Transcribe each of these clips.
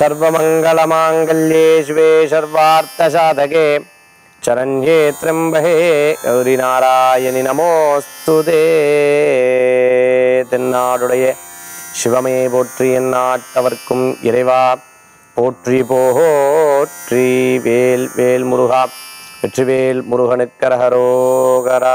सर्वमङ्गलमाङ्गल्ये शिवे सर्वार्थसाधके चरण्ये त्र्यम्बहे गौरिनारायणि நமோஸ்து தென்னாடுடைய சிவமே போற்றி எந்நாட்டவர்க்கும் இறைவா போற்றி போற்றி வேல் வேல் முருகா வெற்றிவேல் முருகனுக்கரகரோகரா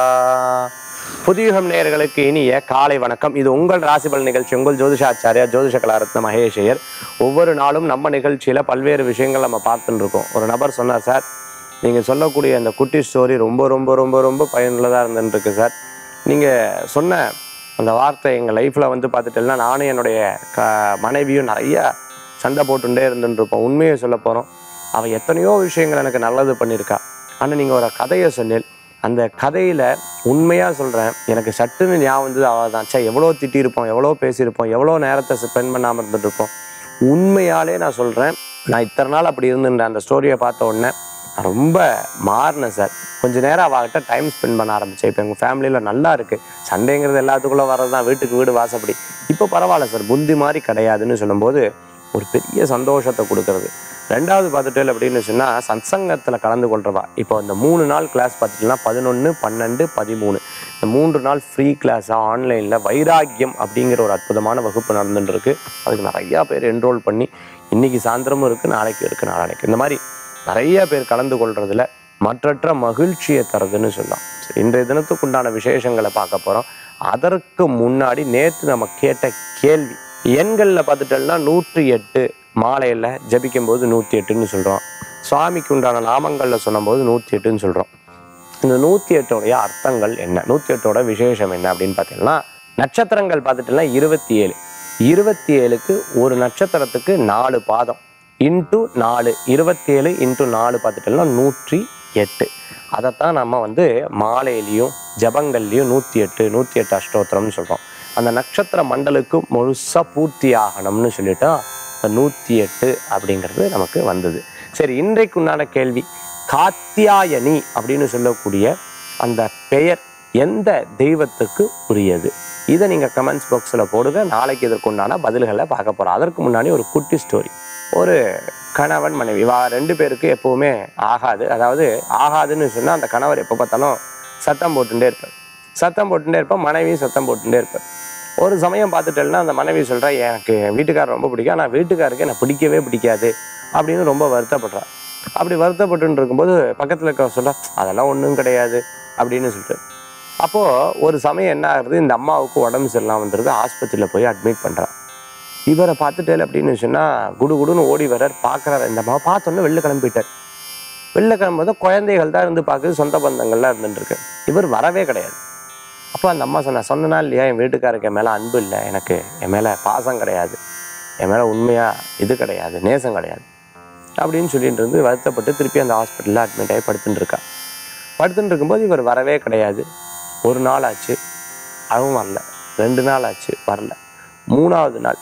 புதியுகம் நேயர்களுக்கு இனிய காலை வணக்கம் இது உங்கள் ராசிபல் நிகழ்ச்சி உங்கள் ஜோதிஷாச்சாரியா ஜோதிஷ கலாரத்ன மகேஷையர் ஒவ்வொரு நாளும் நம்ம நிகழ்ச்சியில பல்வேறு விஷயங்கள் நம்ம பார்த்துட்டு இருக்கோம் ஒரு நபர் சொன்னார் சார் நீங்க சொல்லக்கூடிய அந்த குட்டி ஸ்டோரி ரொம்ப ரொம்ப ரொம்ப ரொம்ப பயனுள்ளதா இருந்துருக்கு சார் நீங்க சொன்ன அந்த வார்த்தை எங்கள் லைஃப்பில் வந்து பார்த்துட்டேன்னா நானும் என்னுடைய க மனைவியும் நிறைய சண்டை போட்டுட்டே இருந்துட்டு இருப்போம் உண்மையை சொல்ல போகிறோம் அவள் எத்தனையோ விஷயங்கள் எனக்கு நல்லது பண்ணியிருக்கா ஆனால் நீங்கள் ஒரு கதையை சொன்னேன் அந்த கதையில் உண்மையாக சொல்கிறேன் எனக்கு சட்டுன்னு ஞாபகம் வந்தது அவள் தான் சே எவ்வளோ திட்டியிருப்போம் எவ்வளோ பேசியிருப்போம் எவ்வளோ நேரத்தை ஸ்பெண்ட் பண்ணாமல் இருந்துட்டு இருப்போம் உண்மையாலே நான் சொல்கிறேன் நான் இத்தனை நாள் அப்படி இருந்துட்டேன் அந்த ஸ்டோரியை பார்த்த உடனே நான் ரொம்ப மாறினேன் சார் கொஞ்ச நேரம் அவகிட்ட டைம் ஸ்பெண்ட் பண்ண ஆரம்பித்தேன் இப்போ எங்கள் ஃபேமிலியில் நல்லா இருக்குது சண்டைங்கிறது எல்லாத்துக்குள்ளே வர்றது தான் வீட்டுக்கு வீடு வாசப்படி இப்போ பரவாயில்ல சார் புந்தி மாதிரி கிடையாதுன்னு சொல்லும்போது ஒரு பெரிய சந்தோஷத்தை கொடுக்கறது ரெண்டாவது பார்த்துட்டு அப்படின்னு சொன்னால் சத்சங்கத்தில் கலந்து கொள்றவா இப்போ இந்த மூணு நாள் கிளாஸ் பார்த்துட்டுனா பதினொன்று பன்னெண்டு பதிமூணு இந்த மூன்று நாள் ஃப்ரீ கிளாஸாக ஆன்லைனில் வைராக்கியம் அப்படிங்கிற ஒரு அற்புதமான வகுப்பு நடந்துட்டு இருக்கு அதுக்கு நிறையா பேர் என்ரோல் பண்ணி இன்னைக்கு சாயந்தரமும் இருக்குது நாளைக்கு இருக்குது நாளைக்கு இந்த மாதிரி நிறைய பேர் கலந்து கொள்றதுல மற்றற்ற மகிழ்ச்சியை தருதுன்னு சொல்லலாம் சரி, இன்றைய தினத்துக்குண்டான விசேஷங்களை பார்க்க போகிறோம் அதற்கு முன்னாடி நேற்று நம்ம கேட்ட கேள்வி எண்களில் பார்த்துட்டோம்னா நூற்றி எட்டு மாலையில் ஜபிக்கும் போது நூற்றி எட்டுன்னு சொல்கிறோம் சுவாமிக்கு உண்டான நாமங்களில் சொல்லும்போது நூற்றி எட்டுன்னு சொல்கிறோம் இந்த நூற்றி எட்டோடைய அர்த்தங்கள் என்ன நூற்றி எட்டோட விசேஷம் என்ன அப்படின்னு பார்த்தீங்கன்னா நட்சத்திரங்கள் பார்த்துட்டோம்னா இருபத்தி ஏழு இருபத்தி ஏழுக்கு ஒரு நட்சத்திரத்துக்கு நாலு பாதம் இன்ட்டு நாலு இருபத்தி ஏழு இன்ட்டு நாலு பார்த்துட்டோம்னா நூற்றி எட்டு அதைத்தான் நம்ம வந்து மாலையிலையும் ஜபங்கள்லையும் நூற்றி எட்டு நூற்றி எட்டு அஷ்டோத்திரம்னு சொல்கிறோம் அந்த நட்சத்திர மண்டலுக்கு முழுசாக பூர்த்தி ஆகணும்னு சொல்லிட்டா இந்த நூற்றி எட்டு அப்படிங்கிறது நமக்கு வந்தது சரி இன்றைக்கு உண்டான கேள்வி காத்தியாயனி அப்படின்னு சொல்லக்கூடிய அந்த பெயர் எந்த தெய்வத்துக்கு உரியது இதை நீங்கள் கமெண்ட்ஸ் பாக்ஸில் போடுங்க நாளைக்கு இதற்குண்டான பதில்களை பார்க்க போகிறோம் அதற்கு முன்னாடி ஒரு குட்டி ஸ்டோரி ஒரு கணவன் மனைவி வா ரெண்டு பேருக்கு எப்பவுமே ஆகாது அதாவது ஆகாதுன்னு சொன்னால் அந்த கணவர் எப்போ பார்த்தாலும் சத்தம் போட்டுட்டே இருப்பார் சத்தம் போட்டுட்டே இருப்பார் மனைவியும் சத்தம் போட்டுட்டே இருப்பார் ஒரு சமயம் பார்த்துட்டேன்னா அந்த மனைவி சொல்கிறா எனக்கு என் வீட்டுக்காரர் ரொம்ப பிடிக்கும் ஆனால் வீட்டுக்காருக்கு எனக்கு பிடிக்கவே பிடிக்காது அப்படின்னு ரொம்ப வருத்தப்படுறா அப்படி வருத்தப்பட்டு இருக்கும்போது பக்கத்தில் இருக்க சொல்கிறா அதெல்லாம் ஒன்றும் கிடையாது அப்படின்னு சொல்லிட்டு அப்போது ஒரு சமயம் என்ன ஆகுறது இந்த அம்மாவுக்கு உடம்பு சரியில்லாம வந்துருது ஆஸ்பத்திரியில் போய் அட்மிட் பண்ணுறா இவரை பார்த்துட்டேன் அப்படின்னு சொன்னால் குடு குடுன்னு ஓடி வர்றார் பார்க்குறாரு இந்த அம்மாவை பார்த்தோன்னே வெளில கிளம்பிட்டார் வெளில கிளம்பும்போது குழந்தைகள் தான் இருந்து பார்க்குது சொந்த பந்தங்கள்லாம் இருந்துட்டு இருக்கு இவர் வரவே கிடையாது அப்போ அந்த அம்மா சொன்னா சொன்னா இல்லையா என் வீட்டுக்காருக்கு என் மேலே அன்பு இல்லை எனக்கு என் மேலே பாசம் கிடையாது என் மேலே உண்மையாக இது கிடையாது நேசம் கிடையாது அப்படின்னு சொல்லிட்டு இருந்து வருத்தப்பட்டு திருப்பி அந்த ஹாஸ்பிட்டலில் அட்மிட் ஆகி படுத்துட்டு இருக்கா படுத்துட்டு இருக்கும்போது இவர் வரவே கிடையாது ஒரு நாள் ஆச்சு அதுவும் வரல ரெண்டு நாள் ஆச்சு வரல மூணாவது நாள்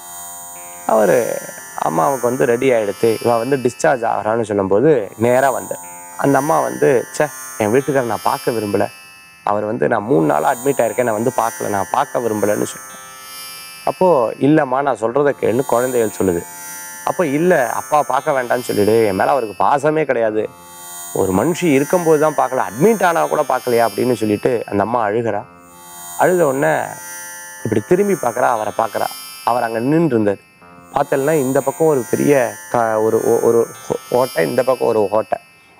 அவர் அம்மாவுக்கு வந்து ரெடி ஆகிடுத்து இவன் வந்து டிஸ்சார்ஜ் ஆகிறான்னு சொல்லும்போது நேராக வந்தார் அந்த அம்மா வந்து ச்சே என் வீட்டுக்காரர் நான் பார்க்க விரும்பலை அவர் வந்து நான் மூணு நாளாக அட்மிட் ஆயிருக்கேன் நான் வந்து பார்க்கல நான் பார்க்க விரும்பலைன்னு சொல்லுவேன் அப்போது இல்லைம்மா நான் சொல்கிறத கேளுன்னு குழந்தைகள் சொல்லுது அப்போ இல்லை அப்பா பார்க்க வேண்டாம்னு சொல்லிடு என் மேலே அவருக்கு பாசமே கிடையாது ஒரு மனுஷி இருக்கும்போது தான் பார்க்கல அட்மிட் ஆனால் கூட பார்க்கலையா அப்படின்னு சொல்லிட்டு அந்த அம்மா அழுகிறா அழுத உடனே இப்படி திரும்பி பார்க்குறா அவரை பார்க்குறா அவர் அங்கே நின்று இருந்தார் பார்த்தேன்னா இந்த பக்கம் ஒரு பெரிய க ஒரு ஒ- ஒரு ஹோ- ஓட்டை இந்த பக்கம் ஒரு ஓட்டை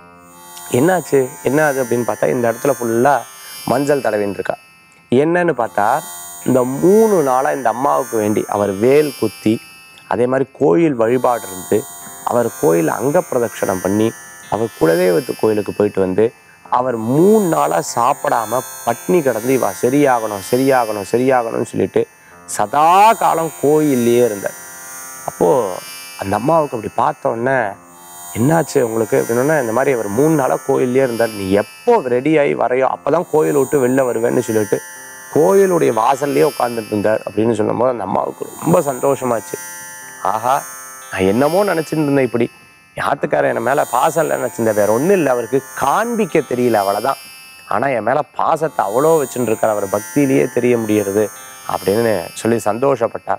என்னாச்சு என்ன ஆகுது அப்படின்னு பார்த்தா இந்த இடத்துல ஃபுல்லாக மஞ்சள் தடவின்னு இருக்கா என்னன்னு பார்த்தா இந்த மூணு நாளாக இந்த அம்மாவுக்கு வேண்டி அவர் வேல் குத்தி அதே மாதிரி கோயில் வழிபாடு இருந்து அவர் கோயில் அங்க பிரதட்சணம் பண்ணி அவர் குலதெய்வத்து கோயிலுக்கு போயிட்டு வந்து அவர் மூணு நாளாக சாப்பிடாம பட்னி கிடந்து இவா சரியாகணும் சரியாகணும் சரியாகணும்னு சொல்லிட்டு சதா காலம் கோயில்லையே இருந்தார் அப்போது அந்த அம்மாவுக்கு அப்படி பார்த்த உடனே என்னாச்சு உங்களுக்கு அப்படின்னா இந்த மாதிரி அவர் மூணு நாளாக கோயில்லே இருந்தார் நீ எப்போ ரெடியாகி வரையோ அப்போ தான் கோயில் விட்டு வெளில வருவேன்னு சொல்லிட்டு கோயிலுடைய வாசல்லையே உட்காந்துட்டு இருந்தார் அப்படின்னு சொல்லும்போது அந்த அம்மாவுக்கு ரொம்ப சந்தோஷமாச்சு ஆஹா நான் என்னமோ நினச்சிட்டு இருந்தேன் இப்படி யாத்துக்காரன் என் மேலே பாசம் இல்லை நினச்சிருந்தேன் வேற ஒன்றும் இல்லை அவருக்கு காண்பிக்க தெரியல அவ்வளோதான் ஆனால் என் மேலே பாசத்தை அவ்வளோ வச்சுட்டு இருக்கார் அவர் பக்தியிலேயே தெரிய முடியறது அப்படின்னு சொல்லி சந்தோஷப்பட்டா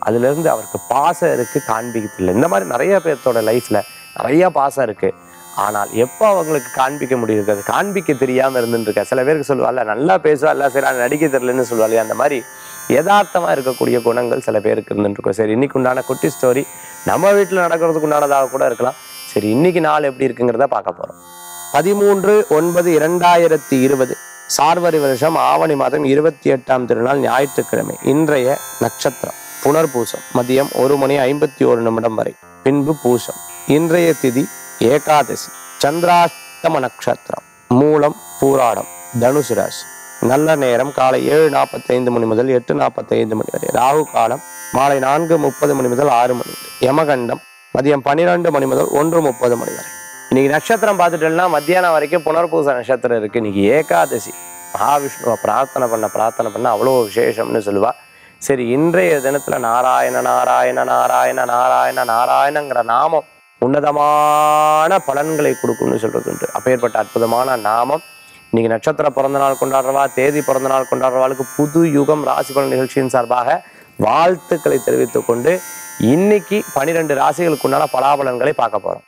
அதுலேருந்து அவருக்கு பாசம் இருக்குது காண்பிக்கிறது இல்லை இந்த மாதிரி நிறைய பேர்த்தோட லைஃப்பில் நிறைய பாசம் இருக்குது ஆனால் எப்போ அவங்களுக்கு காண்பிக்க முடியுது அது காண்பிக்க தெரியாமல் இருந்துருக்க சில பேருக்கு சொல்லுவாள்ல நல்லா பேசுவா இல்லை சரி அது நடிக்க தெரியலன்னு சொல்லுவாள் அந்த மாதிரி யதார்த்தமாக இருக்கக்கூடிய குணங்கள் சில பேருக்கு இருந்துருக்கும் சரி இன்னைக்கு உண்டான குட்டி ஸ்டோரி நம்ம வீட்டில் நடக்கிறதுக்கு உண்டானதாக கூட இருக்கலாம் சரி இன்னைக்கு நாள் எப்படி இருக்குங்கிறத பார்க்க போகிறோம் பதிமூன்று ஒன்பது இரண்டாயிரத்தி இருபது சார்வரி வருஷம் ஆவணி மாதம் இருபத்தி எட்டாம் திருநாள் ஞாயிற்றுக்கிழமை இன்றைய நட்சத்திரம் புனர்பூசம் மதியம் ஒரு மணி ஐம்பத்தி ஒரு நிமிடம் வரை பின்பு பூசம் இன்றைய திதி ஏகாதசி சந்திராஷ்டம நட்சத்திரம் மூலம் பூராடம் தனுசு ராசி நல்ல நேரம் காலை ஏழு நாற்பத்தைந்து மணி முதல் எட்டு நாற்பத்தைந்து மணி வரை ராகு காலம் மாலை நான்கு முப்பது மணி முதல் ஆறு மணி வரை யமகண்டம் மதியம் பன்னிரெண்டு மணி முதல் ஒன்று முப்பது மணி வரை இன்னைக்கு நட்சத்திரம் பார்த்துட்டோம்னா மத்தியானம் வரைக்கும் புனர்பூச நட்சத்திரம் இருக்கு இன்னைக்கு ஏகாதசி மகாவிஷ்ணுவை பிரார்த்தனை பண்ண பிரார்த்தனை பண்ண அவ்வளோ விசேஷம்னு சொல்லுவா சரி இன்றைய தினத்துல நாராயண நாராயண நாராயண நாராயண நாராயணங்கிற நாமம் உன்னதமான பலன்களை கொடுக்கும்னு சொல்றது உண்டு அப்பேற்பட்ட அற்புதமான நாமம் இன்னைக்கு நட்சத்திர பிறந்த நாள் கொண்டாடுறவா தேதி பிறந்த நாள் கொண்டாடுறவாளுக்கு புது யுகம் ராசி பலன் நிகழ்ச்சியின் சார்பாக வாழ்த்துக்களை தெரிவித்துக் கொண்டு இன்னைக்கு பனிரெண்டு ராசிகளுக்கு உண்டான பலாபலன்களை பார்க்க போறோம்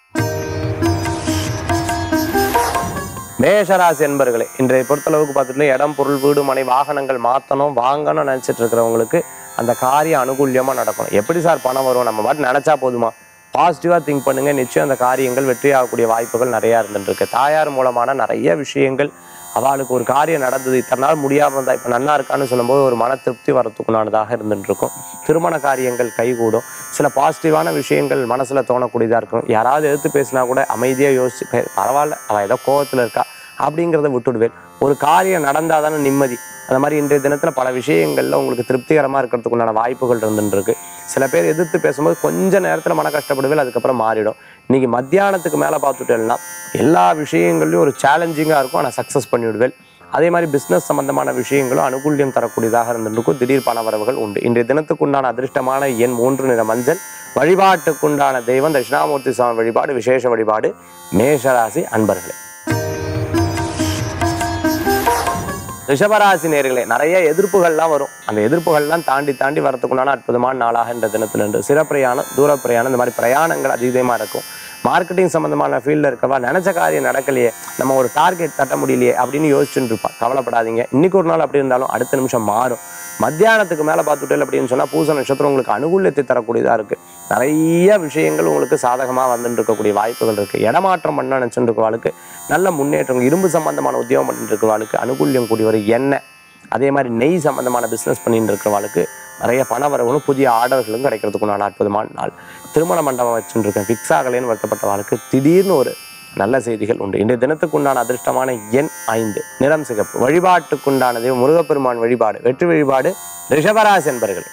மேஷராசி என்பர்களே இன்றைய பொறுத்தளவுக்கு பார்த்துட்டு இடம் பொருள் வீடு மனை வாகனங்கள் மாற்றணும் வாங்கணும் நினச்சிட்டு இருக்கிறவங்களுக்கு அந்த காரியம் அனுகூல்யமாக நடக்கணும் எப்படி சார் பணம் வரும் நம்ம பாட்டு நினச்சா போதுமா பாசிட்டிவாக திங்க் பண்ணுங்க நிச்சயம் அந்த காரியங்கள் வெற்றியாகக்கூடிய வாய்ப்புகள் நிறையா இருந்துட்டு இருக்கு தாயார் மூலமான நிறைய விஷயங்கள் அவளுக்கு ஒரு காரியம் நடந்தது இத்தனை நாள் முடியாமல் இருந்தா இப்போ நன்னா இருக்கான்னு சொல்லும்போது ஒரு மன திருப்தி வரத்துக்குண்டானதாக இருந்துட்டு இருக்கும் திருமண காரியங்கள் கைகூடும் சில பாசிட்டிவான விஷயங்கள் மனசுல தோணக்கூடியதாக இருக்கும் யாராவது எதிர்த்து பேசினா கூட அமைதியாக யோசிச்சு "பே- பரவாயில்ல அவள் ஏதோ கோவத்தில் இருக்கா அப்படிங்கிறத விட்டுடுவேன் ஒரு காரியம் நடந்தால் தானே நிம்மதி அந்த மாதிரி இன்றைய தினத்தில் பல விஷயங்களில் உங்களுக்கு திருப்திகரமாக இருக்கிறதுக்கு உண்டான வாய்ப்புகள் இருந்துட்டு இருக்கு சில பேர் எதிர்த்து பேசும்போது கொஞ்ச நேரத்தில் மன கஷ்டப்படுவேன் அதுக்கப்புறம் மாறிடும் இன்னைக்கு மத்தியானத்துக்கு மேலே பார்த்துட்டேன்னா எல்லா விஷயங்கள்லையும் ஒரு சேலஞ்சிங்காக இருக்கும் ஆனால் சக்ஸஸ் பண்ணிவிடுவேன் அதே மாதிரி பிஸ்னஸ் சம்பந்தமான விஷயங்களும் அனுகூல்யம் தரக்கூடியதாக இருந்திருக்கும் திடீர் பண வரவுகள் உண்டு இன்றைய தினத்துக்குண்டான அதிர்ஷ்டமான எண் மூன்று நிற மஞ்சள் வழிபாட்டுக்குண்டான தெய்வம் தட்சிணாமூர்த்தி சுவாமி வழிபாடு விசேஷ வழிபாடு மேஷராசி அன்பர்களே ரிஷபராசி நேர்களே நிறைய எதிர்ப்புகள்லாம் வரும் அந்த எதிர்ப்புகள்லாம் தாண்டி தாண்டி வரதுக்குண்டான அற்புதமான நாளாக இந்த தினத்துல இருந்து சிற பிரயாணம் தூர பிரயாணம் இந்த மாதிரி பிரயாணங்கள் அதிகமாக இருக்கும் மார்க்கெட்டிங் சம்பந்தமான ஃபீல்டில் இருக்கவா நினைச்ச காரியம் நடக்கலையே நம்ம ஒரு டார்கெட் தட்ட முடியலையே அப்படின்னு யோசிச்சுட்டு இருப்பா கவலைப்படாதீங்க இன்னைக்கு ஒரு நாள் அப்படி இருந்தாலும் அடுத்த நிமிஷம் மாறும் மத்தியானத்துக்கு மேலே பார்த்துட்டேன் அப்படின்னு சொன்னால் பூச நட்சத்திரம் உங்களுக்கு அனுகூல்யத்தை தரக்கூடியதாக இருக்குது நிறைய விஷயங்கள் உங்களுக்கு சாதகமாக வந்துட்டு இருக்கக்கூடிய வாய்ப்புகள் இருக்குது இடமாற்றம் பண்ண நினச்சிட்டு இருக்கவாளுக்கு நல்ல முன்னேற்றம் இரும்பு சம்பந்தமான உத்தியோகம் பண்ணிட்டு இருக்கவாளுக்கு அனுகூல்யம் கூடிய ஒரு எண்ணெய் அதே மாதிரி நெய் சம்பந்தமான பிஸ்னஸ் பண்ணிட்டு இருக்கிறவாளுக்கு நிறைய பண வரவுகளும் புதிய ஆர்டர்களும் கிடைக்கிறதுக்குண்டான அற்புதமான நாள் திருமண மண்டபம் வச்சுட்டு இருக்கேன் ஃபிக்ஸ் ஆகலைன்னு வருத்தப்பட்டவாளுக்கு திடீர்னு ஒரு நல்ல செய்திகள் உண்டு இன்றைய தினத்துக்குண்டான அதிர்ஷ்டமான எண் ஐந்து நிறம் சிகப்பு வழிபாட்டுக்குண்டான தெய்வம் முருகப்பெருமான் வழிபாடு வெற்றி வழிபாடு ரிஷபராசி என்பர்களே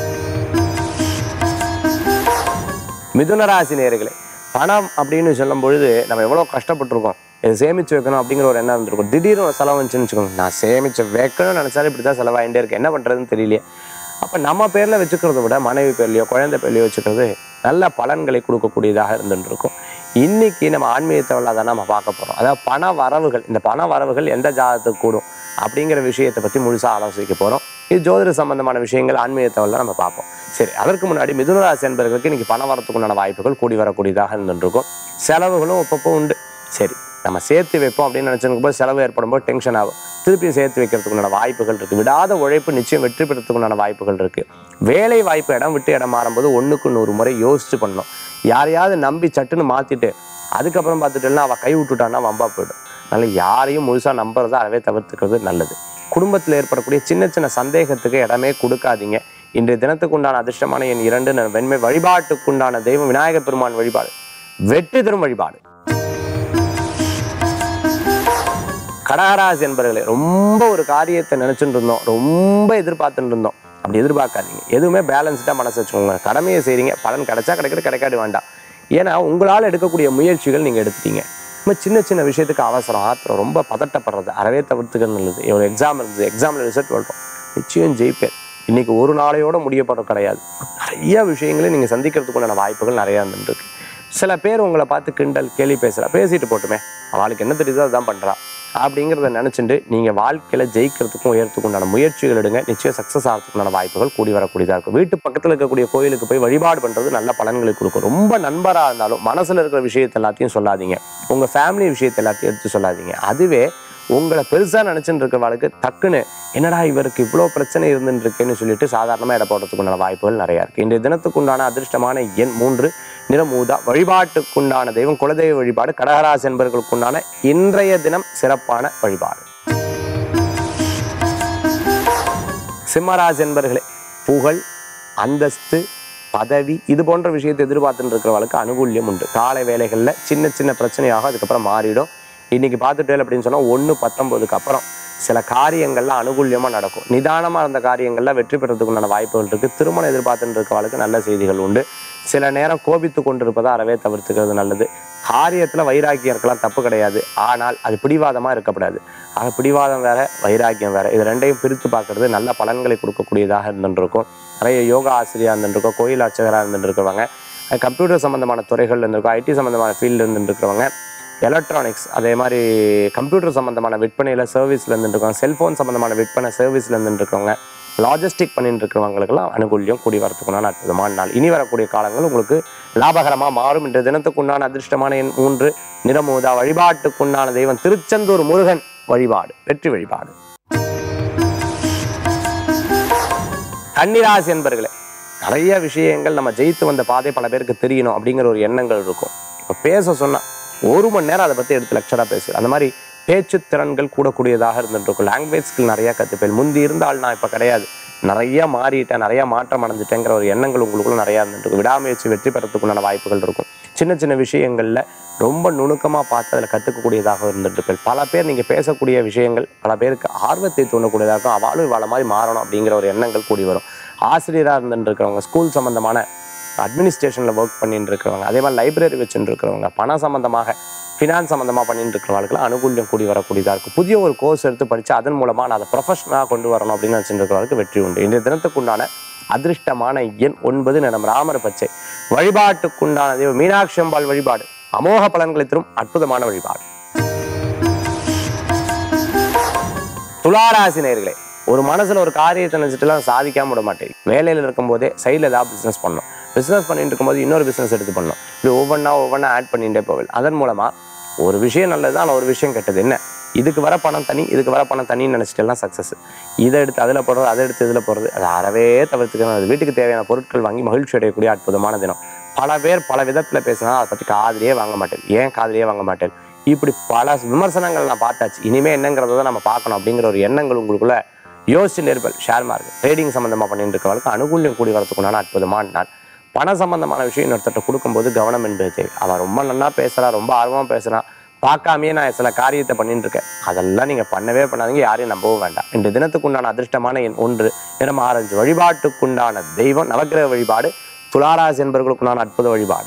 மிதுன ராசி நேர்களே பணம் அப்படின்னு சொல்லும் பொழுது நம்ம எவ்வளோ கஷ்டப்பட்டிருக்கோம் இதை சேமிச்சு வைக்கணும் அப்படிங்கிற ஒரு எண்ணம் இருந்திருக்கும் திடீர்னு ஒரு செலவு வந்துச்சுன்னு வச்சுக்கோங்க நான் சேமிச்சு வைக்கணும்னு நினச்சாலும் இப்படி தான் செலவாகிட்டே இருக்கு என்ன பண்ணுறதுன்னு தெரியலையே அப்போ நம்ம பேரில் வச்சுக்கிறத விட மனைவி பேர்லையோ குழந்தை பேர்லையோ வச்சுக்கிறது நல்ல பலன்களை கொடுக்கக்கூடியதாக இருந்துட்டு இருக்கும் இன்னைக்கு நம்ம ஆன்மீகத்தை தான் நம்ம பார்க்க போகிறோம் அதாவது பண வரவுகள் இந்த பண வரவுகள் எந்த ஜாதகத்துக்கு கூடும் அப்படிங்கிற விஷயத்தை பற்றி முழுசாக ஆலோசிக்க போகிறோம் இது ஜோதிட சம்பந்தமான விஷயங்கள் ஆன்மீகத்தை நம்ம பார்ப்போம் சரி அதற்கு முன்னாடி மிதுனராசி என்பவர்களுக்கு இன்னைக்கு பணம் வரத்துக்குண்டான வாய்ப்புகள் கூடி வரக்கூடியதாக இருந்துட்டு இருக்கும் செலவுகளும் அப்பப்போ உண்டு சரி நம்ம சேர்த்து வைப்போம் அப்படின்னு நினச்சிருக்கும் போது செலவு ஏற்படும் போது டென்ஷன் ஆகும் திருப்பி சேர்த்து வைக்கிறதுக்குண்டான வாய்ப்புகள் இருக்குது விடாத உழைப்பு நிச்சயம் வெற்றி பெறத்துக்குண்டான வாய்ப்புகள் இருக்குது வேலை வாய்ப்பு இடம் விட்டு இடம் மாறும்போது ஒன்றுக்கு நூறு முறை யோசிச்சு பண்ணணும் யாரையாவது நம்பி சட்டுன்னு மாற்றிட்டு அதுக்கப்புறம் பார்த்துட்டேன்னா அவள் கை விட்டுட்டான்னா வம்பா போயிடும் அதனால யாரையும் முழுசாக நம்புறதை அறவே தவிர்த்துக்கிறது நல்லது குடும்பத்தில் ஏற்படக்கூடிய சின்ன சின்ன சந்தேகத்துக்கு இடமே கொடுக்காதீங்க இன்றைய தினத்துக்கு உண்டான அதிர்ஷ்டமான என் இரண்டு நிற வெண்மை வழிபாட்டுக்குண்டான தெய்வம் விநாயகப் பெருமான் வழிபாடு வெற்றி தரும் வழிபாடு கடகராசி என்பர்களே ரொம்ப ஒரு காரியத்தை நினைச்சுட்டு இருந்தோம் ரொம்ப எதிர்பார்த்துட்டு இருந்தோம் அப்படி எதிர்பார்க்காதீங்க எதுவுமே பேலன்ஸ்டாக மனசு வச்சுக்கோங்க கடமையை செய்றீங்க பலன் கிடைச்சா கிடைக்கிறது கிடைக்காது வேண்டாம் ஏன்னா உங்களால் எடுக்கக்கூடிய முயற்சிகள் நீங்கள் எடுத்துட்டீங்க நம்ம சின்ன சின்ன விஷயத்துக்கு அவசரம் ஆத்திரம் ரொம்ப பதட்டப்படுறது அறவே தவிர்த்துக்கிறது நல்லது ஒரு எக்ஸாம் இருந்தது எக்ஸாமில் ரிசல்ட் வரும் நிச்சயம் ஜெயிப்பேன் இன்னைக்கு ஒரு நாளையோட முடியப்படுறது கிடையாது நிறைய விஷயங்களை நீங்கள் சந்திக்கிறதுக்குண்டான வாய்ப்புகள் நிறையா இருந்துருக்கு சில பேர் உங்களை பார்த்து கிண்டல் கேலி பேசுகிறா பேசிட்டு போட்டுமே அவளுக்கு என்ன தெரியுதோ அதுதான் பண்ணுறா அப்படிங்கிறத நினச்சிட்டு நீங்கள் வாழ்க்கையில் ஜெயிக்கிறதுக்கும் உயரத்துக்கும் உண்டான முயற்சிகள் எடுங்க நிச்சயம் சக்ஸஸ் ஆகிறதுக்குண்டான வாய்ப்புகள் கூடி வரக்கூடியதாக இருக்கும் வீட்டு பக்கத்தில் இருக்கக்கூடிய கோயிலுக்கு போய் வழிபாடு பண்ணுறது நல்ல பலன்களை கொடுக்கும் ரொம்ப நண்பராக இருந்தாலும் மனசில் இருக்கிற விஷயத்தை எல்லாத்தையும் சொல்லாதீங்க உங்கள் ஃபேமிலி விஷயத்தை எல்லாத்தையும் எடுத்து சொல்லாதீங்க அதுவே உங்களை பெருசாக நினச்சிட்டு இருக்கிறவளுக்கு டக்குன்னு என்னடா இவருக்கு இவ்வளோ பிரச்சனை இருந்துட்டு இருக்கேன்னு சொல்லிட்டு சாதாரணமாக இட போடுறதுக்குண்டான வாய்ப்புகள் நிறையா இருக்குது இன்றைய தினத்துக்குண்டான அதிர்ஷ்டமான எண் மூன்று நிறம் ஊதா வழிபாட்டுக்குண்டான தெய்வம் குலதெய்வ வழிபாடு கடகராசி என்பவர்களுக்குண்டான இன்றைய தினம் சிறப்பான வழிபாடு சிம்மராசி என்பர்களே புகழ் அந்தஸ்து பதவி இது போன்ற விஷயத்தை எதிர்பார்த்துட்டு இருக்கிறவளுக்கு அனுகூல்யம் உண்டு காலை வேலைகளில் சின்ன சின்ன பிரச்சனையாக அதுக்கப்புறம் மாறிடும் இன்னைக்கு பார்த்துட்டே அப்படின்னு சொன்னால் ஒன்று பத்தொம்போதுக்கு அப்புறம் சில காரியங்கள்லாம் அனுகூல்யமாக நடக்கும் நிதானமாக இருந்த காரியங்கள்லாம் வெற்றி பெறதுக்குண்டான வாய்ப்புகள் இருக்குது திருமணம் எதிர்பார்த்துட்டு இருக்கவளுக்கு நல்ல செய்திகள் உண்டு சில நேரம் கோபித்து கொண்டிருப்பதை அறவே தவிர்த்துக்கிறது நல்லது காரியத்தில் வைராக்கியம் இருக்கலாம் தப்பு கிடையாது ஆனால் அது பிடிவாதமாக இருக்கக்கூடாது ஆக பிடிவாதம் வேற வைராக்கியம் வேற இது ரெண்டையும் பிரித்து பார்க்கறது நல்ல பலன்களை கொடுக்கக்கூடியதாக இருந்துருக்கும் நிறைய யோகா ஆசிரியராக இருந்துருக்கோம் கோயில் அர்ச்சகராக இருந்துருக்கிறவங்க கம்ப்யூட்டர் சம்மந்தமான துறைகள் இருந்திருக்கும் ஐடி சம்மந்தமான ஃபீல்டு இருந்துருக்கிறவங்க எலக்ட்ரானிக்ஸ் அதே மாதிரி கம்ப்யூட்டர் சம்மந்தமான விற்பனையில் சர்வீஸில் இருந்துருக்கவங்க செல்ஃபோன் சம்மந்தமான விற்பனை சர்வீஸில் இருந்துருக்கவங்க லாஜிஸ்டிக் பண்ணிட்டு இருக்கிறவங்களுக்கெல்லாம் அனுகூல்யம் கூடி வரத்துக்குண்டான அற்புதமான நாள் இனி வரக்கூடிய காலங்கள் உங்களுக்கு லாபகரமாக மாறும் இன்றைய தினத்துக்குண்டான அதிர்ஷ்டமான எண் மூன்று நிறமூதா வழிபாட்டுக்குண்டான தெய்வம் திருச்செந்தூர் முருகன் வழிபாடு வெற்றி வழிபாடு கன்னிராசி என்பர்களே நிறைய விஷயங்கள் நம்ம ஜெயித்து வந்த பாதை பல பேருக்கு தெரியணும் அப்படிங்கிற ஒரு எண்ணங்கள் இருக்கும் இப்போ பேச சொன்னா ஒரு மணி நேரம் அதை பற்றி எடுத்து லெக்சராக பேசு அந்த மாதிரி பேச்சு திறன்கள் கூடக்கூடியதாக இருந்துட்டு இருக்கும் லாங்குவேஜ் ஸ்கில் நிறைய கற்றுப்பேன் முந்தி இருந்தால் நான் இப்போ கிடையாது நிறைய மாறிட்டேன் நிறைய மாற்றம் அடைஞ்சிட்டேங்கிற ஒரு எண்ணங்கள் உங்களுக்குள்ள நிறையா இருந்துட்டு இருக்கும் விடாமுயற்சி வெற்றி பெறத்துக்குண்டான வாய்ப்புகள் இருக்கும் சின்ன சின்ன விஷயங்களில் ரொம்ப நுணுக்கமாக பார்த்து அதில் கற்றுக்கக்கூடியதாக இருந்துட்டு இருப்பேன் பல பேர் நீங்கள் பேசக்கூடிய விஷயங்கள் பல பேருக்கு ஆர்வத்தை தூண்டக்கூடியதாக இருக்கும் அவளும் இவாள மாதிரி மாறணும் அப்படிங்கிற ஒரு எண்ணங்கள் கூடி வரும் ஆசிரியராக இருந்துட்டு இருக்கிறவங்க ஸ்கூல் சம்மந்தமான அட்மினிஸ்ட்ரேஷனில் ஒர்க் பண்ணிட்டு இருக்கிறவங்க அதே மாதிரி லைப்ரரி வச்சுட்டு இருக்கிறவங்க பணம் சம்மந்தமாக ஃபினான்ஸ் சம்மந்தமாக பண்ணிட்டு இருக்கிறவங்களுக்கு அனுகூல்யம் கூடி வரக்கூடியதாக இருக்கும் புதிய ஒரு கோர்ஸ் எடுத்து படித்து அதன் மூலமாக நான் அதை ப்ரொஃபஷனாக கொண்டு வரணும் அப்படின்னு நினச்சிட்டு இருக்கிறவங்களுக்கு வெற்றி உண்டு இன்றைய தினத்துக்குண்டான அதிர்ஷ்டமான எண் ஒன்பது நிறம் ராமர் பச்சை வழிபாட்டுக்குண்டான தெய்வம் மீனாட்சி அம்பாள் வழிபாடு அமோக பலன்களை தரும் அற்புதமான வழிபாடு துளாராசி நேயர்களே ஒரு மனசுல ஒரு காரியத்தை நினைச்சிட்டுலாம் சாதிக்காம விட மாட்டேன் வேலையில இருக்கும்போதே சைடில் ஏதாவது பிசினஸ் பண்ணணும் பிசினஸ் பண்ணிட்டு இருக்கும்போது இன்னொரு பிசினஸ் எடுத்து பண்ணணும் இப்படி ஒவ்வொன்றா ஒவ்வொன்றா ஆட் பண்ணிட்டே போவேன் அதன் மூலமா ஒரு விஷயம் நல்லது ஆனால் ஒரு விஷயம் கெட்டது என்ன இதுக்கு வர பணம் தனி இதுக்கு வர பணம் தனின்னு நினச்சிட்டுலாம் சக்ஸஸ் இதை எடுத்து அதில் போடுறது அதை எடுத்து இதில் போடுறது அது அறவே தவிர்த்துக்கணும் அது வீட்டுக்கு தேவையான பொருட்கள் வாங்கி மகிழ்ச்சி அடையக்கூடிய அற்புதமான தினம் பல பேர் பல விதத்தில் பேசினா அதை பற்றி காதுலயே வாங்க மாட்டேன் ஏன் காதுலயே வாங்க மாட்டேன் இப்படி பல விமர்சனங்கள் நான் பார்த்தாச்சு இனிமே என்னங்கிறத தான் நம்ம பார்க்கணும் அப்படிங்கிற ஒரு எண்ணங்கள் உங்களுக்குள்ள யோசிச்சு நேர்பல் ஷேர் மார்க்கெட் ட்ரேடிங் சம்மந்தமாக பண்ணிட்டு இருக்கவங்களுக்கு அனுகூல்யம் கூடி வரதுக்குண்டான அற்புதமான நாள் பண சம்பந்தமான விஷயம் இன்னொருத்தட்ட கொடுக்கும்போது கவனம் என்பது தேவை அவன் ரொம்ப நல்லா பேசுறா ரொம்ப ஆர்வமாக பேசுறான் பார்க்காமயே நான் சில காரியத்தை பண்ணிட்டு இருக்கேன் அதெல்லாம் நீங்க பண்ணவே பண்ணாதீங்க யாரையும் நம்பவும் வேண்டாம் இந்த தினத்துக்குண்டான அதிர்ஷ்டமான எண் ஒன்று நிறம் ஆரஞ்சு வழிபாட்டுக்குண்டான தெய்வம் நவக்கிரக வழிபாடு துளாராசி என்பவர்களுக்குண்டான அற்புத வழிபாடு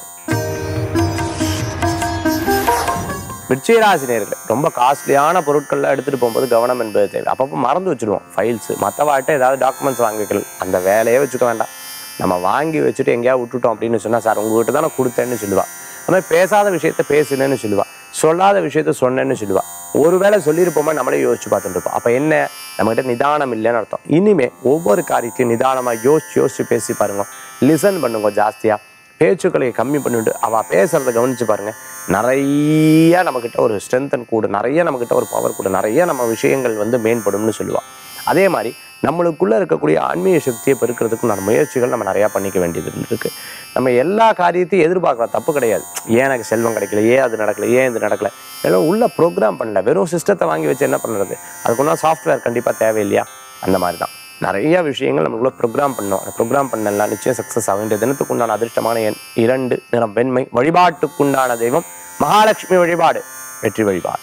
விருச்சிகராசி நேர்களே ரொம்ப காஸ்ட்லியான பொருட்கள்லாம் எடுத்துகிட்டு போகும்போது கவனம் என்பது தேவை அப்பப்போ மறந்து வச்சுடுவோம் ஃபைல்ஸ் மற்றவாட்ட ஏதாவது டாக்குமெண்ட்ஸ் வாங்கி வைக்கல அந்த வேலையே வச்சுக்க வேண்டாம் நம்ம வாங்கி வச்சுட்டு எங்கேயாவது விட்டுட்டோம் அப்படின்னு சொன்னால் சார் உங்ககிட்ட தான் நான் கொடுத்தேன்னு சொல்லுவா அந்த மாதிரி பேசாத விஷயத்த பேசினேன்னு சொல்லுவா சொல்லாத விஷயத்த சொன்னேன்னு சொல்லுவா ஒருவேளை சொல்லியிருப்போமா நம்மளே யோசிச்சு பார்த்துட்டு இருப்போம் அப்போ என்ன நம்மகிட்ட நிதானம் இல்லைன்னு அர்த்தம் இனிமே ஒவ்வொரு காரியத்தையும் நிதானமாக யோசிச்சு யோசிச்சு பேசி பாருங்க லிசன் பண்ணுங்க ஜாஸ்தியாக பேச்சுக்களை கம்மி பண்ணிவிட்டு அவள் பேசுறத கவனிச்சு பாருங்க நிறைய நம்மக்கிட்ட ஒரு ஸ்ட்ரென்தன் கூடு நிறைய நம்மக்கிட்ட ஒரு பவர் கூடு நிறைய நம்ம விஷயங்கள் வந்து மேம்படும்னு சொல்லுவாள் அதே மாதிரி நம்மளுக்குள்ள இருக்கக்கூடிய ஆன்மீக சக்தியை பெருக்கிறதுக்கு நான் முயற்சிகள் நம்ம நிறையா பண்ணிக்க வேண்டியது இருக்கு நம்ம எல்லா காரியத்தையும் எதிர்பார்க்கலாம் தப்பு கிடையாது ஏன் எனக்கு செல்வம் கிடைக்கல ஏன் அது நடக்கல ஏன் இது நடக்கல எல்லாம் உள்ள ப்ரோக்ராம் பண்ணல வெறும் சிஸ்டத்தை வாங்கி வச்சு என்ன பண்ணுறது அதுக்குன்னா சாஃப்ட்வேர் கண்டிப்பாக தேவை இல்லையா அந்த மாதிரி தான் நிறைய விஷயங்கள் நமக்குள்ள ப்ரோக்ராம் பண்ணோம் அந்த ப்ரோக்ராம் பண்ணலாம் நிச்சயம் சக்ஸஸ் ஆகும் இந்த தினத்துக்கு உண்டான அதிர்ஷ்டமான எண் இரண்டு நிறம் வெண்மை வழிபாட்டுக்குண்டான தெய்வம் மகாலட்சுமி வழிபாடு வெற்றி வழிபாடு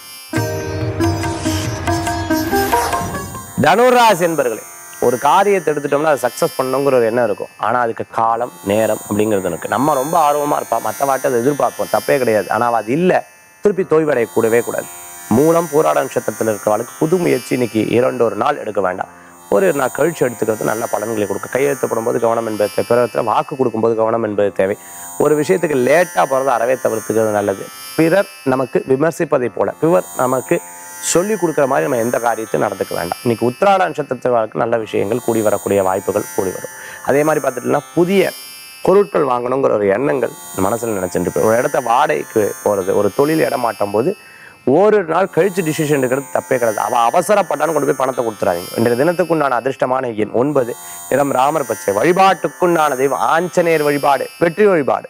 தனுராசி என்பர்களே ஒரு காரியத்தை எடுத்துட்டோம்னா அது சக்ஸஸ் பண்ணணுங்கிற ஒரு எண்ணம் இருக்கும் ஆனால் அதுக்கு காலம் நேரம் அப்படிங்கிறது இருக்கு நம்ம ரொம்ப ஆர்வமாக இருப்பா மற்ற வாட்டை அதை எதிர்பார்ப்போம் தப்பே கிடையாது ஆனால் அவ அது இல்லை திருப்பி தோய்வடைய கூடவே கூடாது மூலம் போராட நட்சத்திரத்தில் இருக்கிறவளுக்கு புது முயற்சி இன்னைக்கு இரண்டு ஒரு நாள் எடுக்க வேண்டாம் ஒரு நாள் கழிச்சு எடுத்துக்கிறது நல்ல பலன்களை கொடுக்கும் கையெழுத்தப்படும் போது கவனம் என்பது தேவை பிறத்தில் வாக்கு கொடுக்கும்போது கவனம் என்பது தேவை ஒரு விஷயத்துக்கு லேட்டாக போகிறது அறவே தவிர்த்துக்கிறது நல்லது பிறர் நமக்கு விமர்சிப்பதை போல பிறர் நமக்கு சொல்லி கொடுக்குற மாதிரி நம்ம எந்த காரியத்தையும் நடந்துக்க வேண்டாம் இன்னைக்கு உத்திராட நட்சத்திரத்துக்கு நல்ல விஷயங்கள் கூடி வரக்கூடிய வாய்ப்புகள் கூடி வரும் அதே மாதிரி பார்த்துட்டோம்னா புதிய பொருட்கள் வாங்கணுங்கிற ஒரு எண்ணங்கள் மனசில் நினச்சிட்டு இருப்பேன் ஒரு இடத்த வாடகைக்கு போகிறது ஒரு தொழில் இடம் மாட்டும் போது ஒரு நாள் கழிச்சு டிசிஷன் எடுக்கிறது தப்பே கிடையாது அவள் அவசரப்பட்டான்னு கொண்டு போய் பணத்தை கொடுத்துறாதீங்க இன்றைய தினத்துக்குண்டான அதிர்ஷ்டமான எண் ஒன்பது நிறம் ராமர் பச்சை வழிபாட்டுக்குண்டான தெய்வம் ஆஞ்சநேயர் வழிபாடு வெற்றி வழிபாடு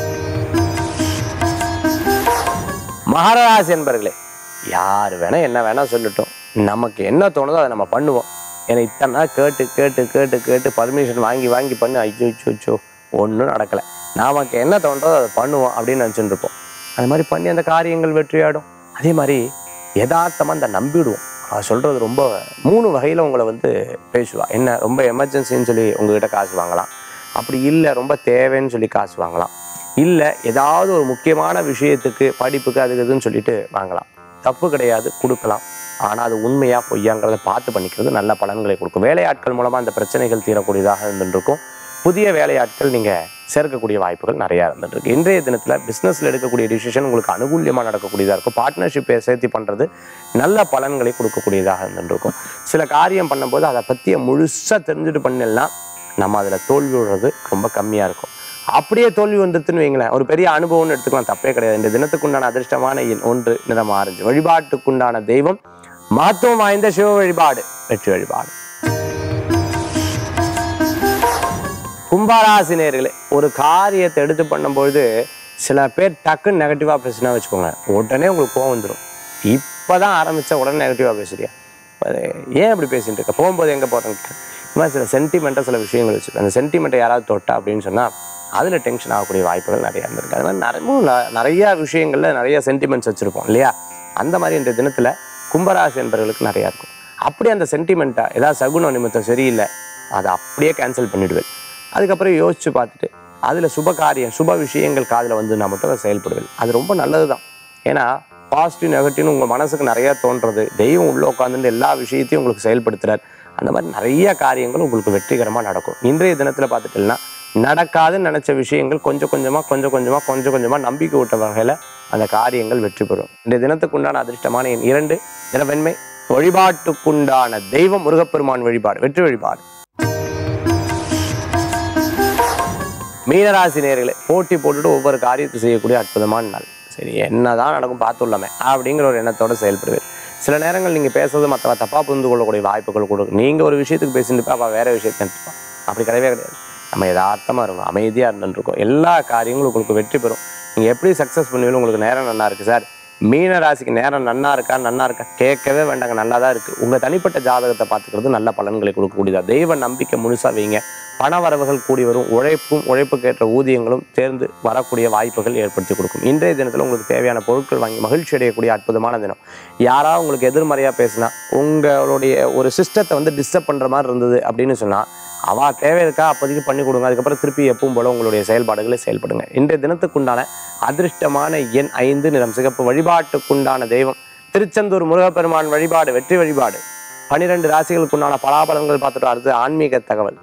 மகராசி என்பர்களே யார் வேணா என்ன வேணா சொல்லட்டும் நமக்கு என்ன தோணுதோ அதை நம்ம பண்ணுவோம் ஏன்னா இத்தனை நாள் கேட்டு கேட்டு கேட்டு கேட்டு பர்மிஷன் வாங்கி வாங்கி பண்ணி ஐயோ ஐயோ ஐயோ ஒன்றும் நடக்கலை நமக்கு என்ன தோன்றதோ அதை பண்ணுவோம் அப்படின்னு நினச்சிட்டு இருப்போம் அந்த மாதிரி பண்ணி அந்த காரியங்கள் வெற்றியாடும் அதே மாதிரி யதார்த்தமாக அந்த நம்பிடுவோம் அவ சொல்கிறது ரொம்ப மூணு வகையில் உங்களை வந்து பேசுவா என்ன ரொம்ப எமர்ஜென்சின்னு சொல்லி உங்ககிட்ட காசு வாங்கலாம் அப்படி இல்லை ரொம்ப தேவைன்னு சொல்லி காசு வாங்கலாம் இல்லை ஏதாவது ஒரு முக்கியமான விஷயத்துக்கு படிப்புக்கு அதுக்கு இதுன்னு சொல்லிட்டு வாங்கலாம் தப்பு கிடையாது கொடுக்கலாம் ஆனால் அது உண்மையா பொய்யாங்கிறத பார்த்து பண்ணிக்கிறது நல்ல பலன்களை கொடுக்கும் வேலையாட்கள் மூலமாக அந்த பிரச்சனைகள் தீரக்கூடியதாக இருந்துருக்கும் புதிய வேலையாட்கள் நீங்கள் சேர்க்கக்கூடிய வாய்ப்புகள் நிறையா இருந்துருக்கு இன்றைய தினத்தில் பிஸ்னஸில் எடுக்கக்கூடிய டிசிஷன் உங்களுக்கு அனுகூலியமாக நடக்கக்கூடியதாக இருக்கும் பார்ட்னர்ஷிப்பை சேர்த்து பண்ணுறது நல்ல பலன்களை கொடுக்கக்கூடியதாக இருந்துருக்கும் சில காரியம் பண்ணும்போது அதை பற்றிய முழுசாக தெரிஞ்சுட்டு பண்ணலாம் நம்ம அதில் தோல்வி விடுறது ரொம்ப கம்மியாக இருக்கும் அப்படியே தோல்வி வந்துருச்சுன்னு வைங்களேன் ஒரு பெரிய அனுபவம்னு எடுத்துக்கலாம் தப்பே கிடையாது இந்த தினத்துக்குண்டான அதிர்ஷ்டமான எண் ஒன்று நிறம் ஆரஞ்சு வழிபாட்டுக்குண்டான தெய்வம் மகத்துவம் வாய்ந்த சிவ வழிபாடு வெற்றி வழிபாடு கும்பராசி நேர்களே ஒரு காரியத்தை எடுத்து பண்ணும்பொழுது சில பேர் டக்குன்னு நெகட்டிவாக பேசினா வச்சுக்கோங்க உடனே உங்களுக்கு கோவம் வந்துடும் இப்போதான் ஆரம்பிச்சா உடனே நெகட்டிவாக பேசுறியா அது ஏன் இப்படி பேசிட்டு இருக்க போகும்போது எங்கே போகிறேன் இந்த மாதிரி சில சென்டிமெண்ட்டாக சில விஷயங்கள் வச்சுருக்கேன் அந்த சென்டிமெண்ட்டை யாராவது தொட்டா அப்படின்னு சொன்னால் அதில் டென்ஷன் ஆகக்கூடிய வாய்ப்புகள் நிறையா இருந்திருக்கு அது மாதிரி நிறைய ந- நிறைய விஷயங்களில் நிறைய சென்டிமெண்ட்ஸ் வச்சுருப்போம் இல்லையா அந்த மாதிரி இந்த தினத்தில் கும்பராசி என்பவர்களுக்கு நிறையா இருக்கும் அப்படியே அந்த சென்டிமெண்ட்டை ஏதாவது சகுன நிமித்தம் சரியில்லை அதை அப்படியே கேன்சல் பண்ணிடுவேன் அதுக்கப்புறம் யோசிச்சு பார்த்துட்டு அதில் சுப காரியம் சுப விஷயங்கள் காதில் வந்துன்னா மட்டும் அதை செயல்படுவேன் அது ரொம்ப நல்லது தான் ஏன்னா பாசிட்டிவ் நெகட்டிவ்னு உங்கள் மனசுக்கு நிறைய தோன்றது தெய்வம் உள்ளே உட்காந்துட்டு எல்லா விஷயத்தையும் உங்களுக்கு செயல்படுத்துறார் அந்த மாதிரி நிறைய காரியங்கள் உங்களுக்கு வெற்றிகரமாக நடக்கும் இன்றைய தினத்தில் பார்த்துட்டீங்கன்னா நடக்காதுன்னு நினச்ச விஷயங்கள் கொஞ்சம் கொஞ்சமாக கொஞ்சம் கொஞ்சமாக கொஞ்சம் கொஞ்சமாக நம்பிக்கை விட்ட வகையில் அந்த காரியங்கள் வெற்றி பெறும் இன்றைய தினத்துக்கு உண்டான அதிர்ஷ்டமான எண் இரண்டு நிறவெண்மை வழிபாட்டுக்குண்டான தெய்வம் முருகப்பெருமான் வழிபாடு வெற்றி வழிபாடு மீனராசி நேர்களே போட்டி போட்டுட்டு ஒவ்வொரு காரியத்தை செய்யக்கூடிய அற்புதமான நாள் சரி என்னதான் நடக்கும் பார்த்துள்ளமே அப்படிங்கிற ஒரு எண்ணத்தோட செயல்படுவேன் சில நேரங்கள் நீங்கள் பேசுறது மற்றவ தப்பாக புரிந்து கொள்ளக்கூடிய வாய்ப்புகள் கொடுக்கும் நீங்கள் ஒரு விஷயத்துக்கு பேசிட்டு அப்போ வேற விஷயத்தை எடுத்துப்பா அப்படி கிடையவே கிடையாது நம்ம யதார்த்தமாக இருக்கும் அமைதியாக இருந்துருக்கோம் எல்லா காரியங்களும் உங்களுக்கு வெற்றி பெறும் நீங்கள் எப்படி சக்ஸஸ் பண்ணுவீங்க உங்களுக்கு நேரம் நல்லா இருக்குது சார் மீன ராசிக்கு நேரம் நன்னா இருக்கா நன்னா இருக்கா கேட்கவே வேண்டாங்க நல்லா தான் இருக்குது உங்கள் தனிப்பட்ட ஜாதகத்தை பார்த்துக்கிறது நல்ல பலன்களை கொடுக்கக்கூடியதா தெய்வ நம்பிக்கை முழுசாக வைங்க பண வரவுகள் கூடி வரும் உழைப்பும் உழைப்புக்கேற்ற ஊதியங்களும் சேர்ந்து வரக்கூடிய வாய்ப்புகள் ஏற்படுத்தி கொடுக்கும் இன்றைய தினத்தில் உங்களுக்கு தேவையான பொருட்கள் வாங்கி மகிழ்ச்சி அடையக்கூடிய அற்புதமான தினம் யாராவது உங்களுக்கு எதிர்மறையாக பேசினா உங்களுடைய ஒரு சிஸ்டத்தை வந்து டிஸ்டர்ப் பண்ணுற மாதிரி இருந்தது அப்படின்னு சொன்னால் அவா தேவை இருக்கா அப்போதைக்கு பண்ணி கொடுங்க அதுக்கப்புறம் திருப்பி எப்பவும் போல உங்களுடைய செயல்பாடுகளை செயல்படுங்க இன்றைய தினத்துக்குண்டான அதிர்ஷ்டமான எண் ஐந்து நிறம் சிகப்பு வழிபாட்டுக்குண்டான தெய்வம் திருச்செந்தூர் முருகப்பெருமான் வழிபாடு வெற்றி வழிபாடு பனிரெண்டு ராசிகளுக்குண்டான பலாபலன்கள் பார்த்துட்டு அடுத்து ஆன்மீக தகவல்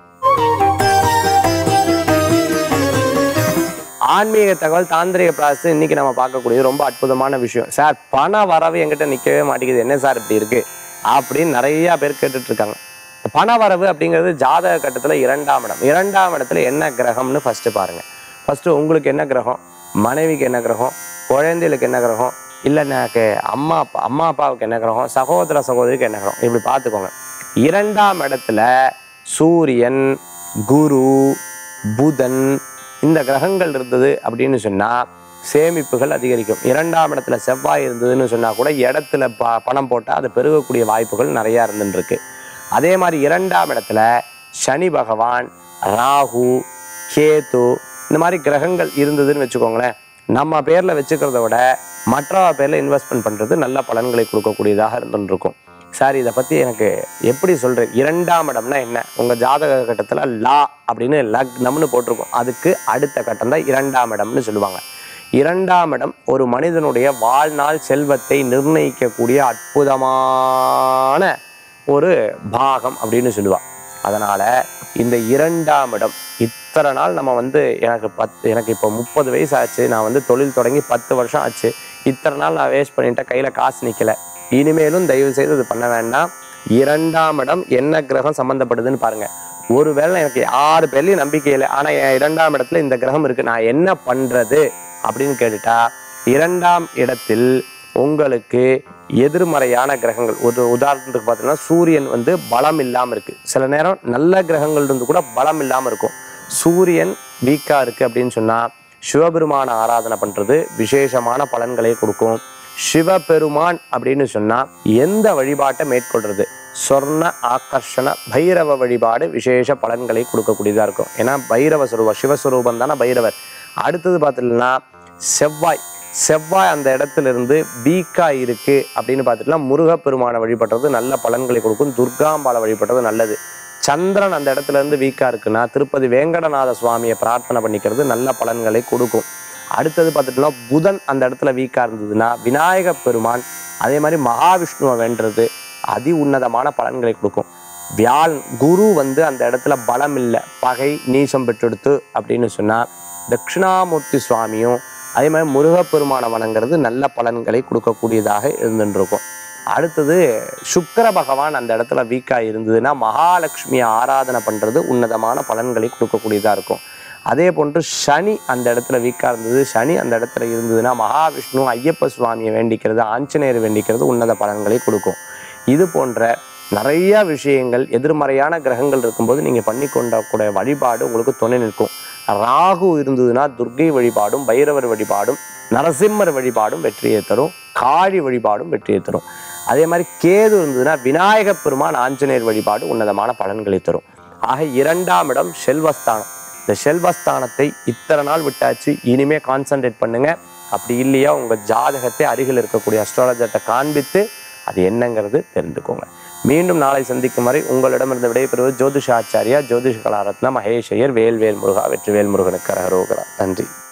ஆன்மீக தகவல் தாந்திரிக பிராசஸ் இன்னைக்கு நம்ம பார்க்கக்கூடியது ரொம்ப அற்புதமான விஷயம் சார் பண வரவு என்கிட்ட நிற்கவே மாட்டேங்குது என்ன சார் இப்படி இருக்கு அப்படின்னு நிறைய பேர் கேட்டுட்டு இருக்காங்க பண வரவு அப்படிங்கிறது ஜாதக கட்டத்தில் இரண்டாம் இடம் இரண்டாம் இடத்துல என்ன கிரகம்னு ஃபர்ஸ்ட் பாருங்க ஃபர்ஸ்ட் உங்களுக்கு என்ன கிரகம் மனைவிக்கு என்ன கிரகம் குழந்தைகளுக்கு என்ன கிரகம் இல்லை எனக்கு அம்மா அப்பா அம்மா அப்பாவுக்கு என்ன கிரகம் சகோதர சகோதரிக்கு என்ன கிரகம் இப்படி பார்த்துக்கோங்க இரண்டாம் இடத்துல சூரியன் குரு புதன் இந்த கிரகங்கள் இருந்தது அப்படின்னு சொன்னால் சேமிப்புகள் அதிகரிக்கும் இரண்டாம் இடத்துல செவ்வாய் இருந்ததுன்னு சொன்னால் கூட இடத்துல ப பணம் போட்டால் அது பெருகக்கூடிய வாய்ப்புகள் நிறையா இருந்துன்னு இருக்கு அதே மாதிரி இரண்டாம் இடத்துல சனி பகவான் ராகு கேது இந்த மாதிரி கிரகங்கள் இருந்ததுன்னு வச்சுக்கோங்களேன் நம்ம பேரில் வச்சுக்கிறத விட மற்றவ பேரில் இன்வெஸ்ட்மெண்ட் பண்ணுறது நல்ல பலன்களை கொடுக்கக்கூடியதாக இருந்துன்னு இருக்கும் சார் இதை பற்றி எனக்கு எப்படி சொல்கிறேன் இரண்டாம் இடம்னா என்ன உங்கள் ஜாதக கட்டத்தில் லா அப்படின்னு லக்னம்னு போட்டிருக்கும் அதுக்கு அடுத்த கட்டம் தான் இரண்டாம் இடம்னு சொல்லுவாங்க இரண்டாம் இடம் ஒரு மனிதனுடைய வாழ்நாள் செல்வத்தை நிர்ணயிக்கக்கூடிய அற்புதமான ஒரு பாகம் அப்படின்னு சொல்லுவாள் அதனால் இந்த இரண்டாம் இடம் இத்தனை நாள் நம்ம வந்து எனக்கு பத்து எனக்கு இப்போ முப்பது வயசு ஆச்சு நான் வந்து தொழில் தொடங்கி பத்து வருஷம் ஆச்சு இத்தனை நாள் நான் வேஸ்ட் பண்ணிட்டேன் கையில் காசு நிற்கல இனிமேலும் தயவு செய்து இது பண்ண வேண்டாம் இரண்டாம் இடம் என்ன கிரகம் சம்பந்தப்படுதுன்னு பாருங்க ஒருவேளை எனக்கு யாரு பேர்லயும் நம்பிக்கை இல்லை ஆனா என் இரண்டாம் இடத்துல இந்த கிரகம் இருக்கு நான் என்ன பண்றது அப்படின்னு கேட்டுட்டா இரண்டாம் இடத்தில் உங்களுக்கு எதிர்மறையான கிரகங்கள் ஒரு உதாரணத்துக்கு பார்த்தீங்கன்னா சூரியன் வந்து பலம் இல்லாமல் இருக்கு சில நேரம் நல்ல கிரகங்கள் இருந்து கூட பலம் இல்லாமல் இருக்கும் சூரியன் வீக்கா இருக்கு அப்படின்னு சொன்னா சிவபெருமான ஆராதனை பண்றது விசேஷமான பலன்களை கொடுக்கும் சிவபெருமான் அப்படின்னு சொன்னா எந்த வழிபாட்டை மேற்கொள்றது சொர்ண ஆகர்ஷண பைரவ வழிபாடு விசேஷ பலன்களை கொடுக்கக்கூடியதா இருக்கும் ஏன்னா பைரவ சுரூபம் சிவஸ்வரூபம் தானே பைரவர் அடுத்தது பார்த்தீங்கன்னா செவ்வாய் செவ்வாய் அந்த இடத்துல இருந்து வீக்கா இருக்கு அப்படின்னு பார்த்துட்டுனா முருகப்பெருமானை வழிபடுறது நல்ல பலன்களை கொடுக்கும் துர்காம்பாலை வழிபடுறது நல்லது சந்திரன் அந்த இடத்துல இருந்து வீக்கா இருக்குன்னா திருப்பதி வேங்கடநாத சுவாமியை பிரார்த்தனை பண்ணிக்கிறது நல்ல பலன்களை கொடுக்கும் அடுத்தது பார்த்துட்டோம்னா புதன் அந்த இடத்துல வீக்கா இருந்ததுன்னா விநாயக பெருமான் அதே மாதிரி மகாவிஷ்ணுவை வேண்டுறது அதி உன்னதமான பலன்களை கொடுக்கும் வியாழ் குரு வந்து அந்த இடத்துல பலம் இல்லை பகை நீசம் பெற்றெடுத்து அப்படின்னு சொன்னா தட்சிணாமூர்த்தி சுவாமியும் அதே மாதிரி முருகப்பெருமானை வணங்குறது நல்ல பலன்களை கொடுக்கக்கூடியதாக இருந்துட்டு இருக்கும் அடுத்தது சுக்கிர பகவான் அந்த இடத்துல வீக்கா இருந்ததுன்னா மகாலட்சுமியை ஆராதனை பண்றது உன்னதமான பலன்களை கொடுக்கக்கூடியதா இருக்கும் அதே போன்று சனி அந்த இடத்துல வீக்கா இருந்தது சனி அந்த இடத்துல இருந்ததுன்னா மகாவிஷ்ணு ஐயப்ப சுவாமியை வேண்டிக்கிறது ஆஞ்சநேயர் வேண்டிக்கிறது உன்னத பலன்களை கொடுக்கும் இது போன்ற நிறைய விஷயங்கள் எதிர்மறையான கிரகங்கள் இருக்கும்போது நீங்க பண்ணி கொண்ட கூட வழிபாடு உங்களுக்கு துணை நிற்கும் ராகு இருந்ததுன்னா துர்க்கை வழிபாடும் பைரவர் வழிபாடும் நரசிம்மர் வழிபாடும் வெற்றியை தரும் காளி வழிபாடும் வெற்றியை தரும் அதே மாதிரி கேது இருந்ததுன்னா விநாயக பெருமான் ஆஞ்சநேயர் வழிபாடு உன்னதமான பலன்களை தரும் ஆக இரண்டாம் இடம் செல்வஸ்தானம் இந்த செல்வஸ்தானத்தை இத்தனை நாள் விட்டாச்சு இனிமே கான்சென்ட்ரேட் பண்ணுங்க அப்படி இல்லையா உங்க ஜாதகத்தை அருகில் இருக்கக்கூடிய அஸ்ட்ராலஜர்கிட்ட காண்பித்து அது என்னங்கிறது தெரிந்துக்கோங்க மீண்டும் நாளை சந்திக்கும் வரை உங்களிடமிருந்து விடைபெறுவது ஜோதிஷாச்சாரியா ஜோதிஷ கலாரத்ன மகேஷ் ஐயர் வேல்வேல் முருகா வெற்றிவேல் முருகனுக்கு அரகரோகரா நன்றி